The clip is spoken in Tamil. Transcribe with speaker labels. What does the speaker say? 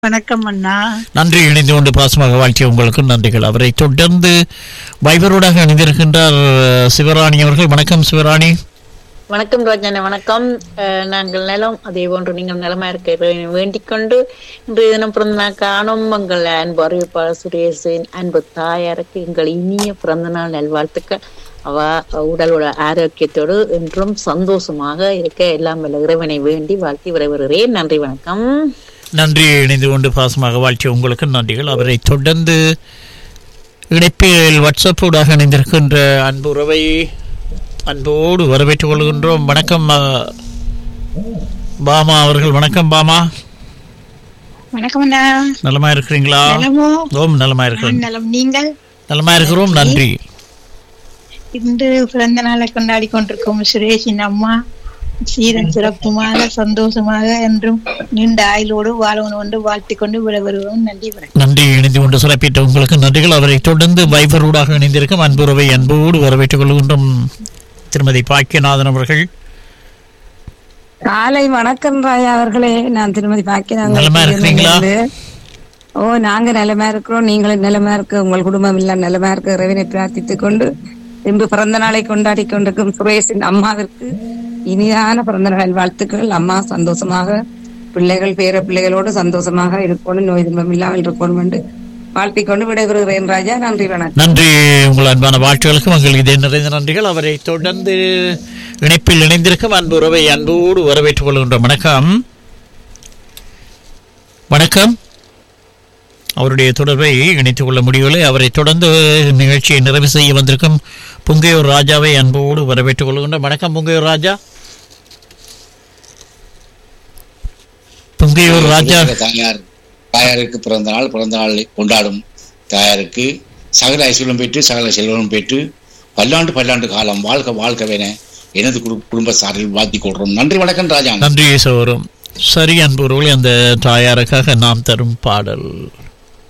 Speaker 1: வணக்கம் அண்ணா
Speaker 2: நன்றி இணைந்து கொண்டு பாசமாக வாழ்த்திய உங்களுக்கு நன்றிகள் அவரை தொடர்ந்து வைபரோடாக இணைந்திருக்கின்றார் சிவராணி அவர்கள் வணக்கம் சிவராணி
Speaker 3: வணக்கம் ராஜானே வணக்கம் அஹ், நாங்கள் நலம் அதே போன்று நீங்கள் நலமா இருக்க வேண்டிக் கொண்டு இன்றைய தினம் பிறந்த நாள் காணும் உங்கள் அன்பு அறிவிப்பாளர் சுரேஷின் அன்பு தாயாருக்கு எங்கள் இனிய பிறந்த நாள் நல்வாழ்த்துக்கள் அவ உடல் உள்ள ஆரோக்கியத்தோடு என்றும் சந்தோஷமாக இருக்க எல்லாம் வல்ல இறைவனை வேண்டி வாழ்த்தி விரைவுகிறேன் நன்றி வணக்கம்
Speaker 2: நன்றி இணைந்து கொண்டு பாசமாக வாழ்த்திய உங்களுக்கு நன்றிகள் அவரை தொடர்ந்து இணைப்பில் வாட்ஸ்அப் ஊடாக இணைந்திருக்கின்ற அன்பு உறவை அன்போடு வரவேற்றுக் கொள்கின்றோம் வணக்கம் அ, பாமா அவர்கள் வணக்கம் பாமா
Speaker 1: வணக்கம் அண்ணா
Speaker 2: நலமா இருக்கிறீங்களா
Speaker 1: நலமோ
Speaker 2: ஓம் நலமா இருக்கிறோம்
Speaker 1: நான் நலம் நீங்கள்
Speaker 2: நலமா இருக்கிறோம் நன்றி
Speaker 1: இன்று பிறந்த நாளை கொண்டாடி கொண்டிருக்கும் சுரேஷின் அம்மா சீரன் சிறப்புமாக சந்தோஷமாக என்றும் நீண்ட ஆயுளோடு வாழணும் என்று வாழ்த்திக் கொண்டு விடைபெறுவோம் நன்றி வணக்கம்
Speaker 2: நன்றி இணைந்து கொண்டு சிறப்பித்த உங்களுக்கு நன்றிகள் அவரை தொடர்ந்து வைபரூடாக இணைந்திருக்கும் அன்புறவை அன்போடு வரவேற்றுக் கொள்கின்றோம் திருமதி பாக்கியநாதன் அவர்கள்
Speaker 4: காலை வணக்கம் ராயா அவர்களே நான் திருமதி பாக்கியநாதன்
Speaker 2: நலமா இருக்கிறீங்களா?
Speaker 4: ஓ நாங்க நலமா இருக்கிறோம் நீங்களும் நலமா இருக்கு உங்கள் குடும்பம் எல்லாம் நலமா இருக்க இறைவனை பிரார்த்தித்துக் கொண்டு இன்று பிறந்த நாளை கொண்டாடி கொண்டிருக்கும் சுரேஷின் அம்மாவிற்கு இனிதான பிறந்த நாள் வாழ்த்துக்கள் அம்மா சந்தோஷமாக பிள்ளைகள் பேர பிள்ளைகளோடு சந்தோஷமாக இருக்கணும் நோய் துன்பம் இல்லாமல் இருக்கணும் என்று வாழ்த்திக் கொண்டு விடைபெறுகிறேன் ராஜா நன்றி வணக்கம்
Speaker 2: நன்றி உங்கள் அன்பான வாழ்த்துகளுக்கும் உங்களுக்கு இதே நிறைந்த நன்றிகள் அவரை தொடர்ந்து இணைப்பில் இணைந்திருக்கும் அன்பு உறவை அன்போடு வரவேற்றுக் கொள்கின்றோம் வணக்கம் வணக்கம் அவருடைய தொடர்பை இணைத்துக் கொள்ள முடியவில்லை அவரை தொடர்ந்து நிகழ்ச்சியை நிறைவு செய்ய வந்திருக்கும் புங்கையூர் ராஜாவை அன்போடு வரவேற்றுக் கொள்கின்றோம் வணக்கம் புங்கையூர் ராஜா புங்கையூர் ராஜா
Speaker 5: தாயார் தாயாருக்கு பிறந்த நாள் பிறந்த நாளை கொண்டாடும் தாயாருக்கு சகல ஐஸ்வர்யம் பெற்று சகல செல்வம் பெற்று பல்லாண்டு பல்லாண்டு காலம் வாழ்க வாழ்கவென எனது குடு- குடும்ப சாரில் வாழ்த்திக் கொள்றோம் நன்றி வணக்கம் ராஜா
Speaker 2: நன்றி சோறும் சரி அன்புறவுகளை அந்த தாயாருக்காக நாம் தரும் பாடல்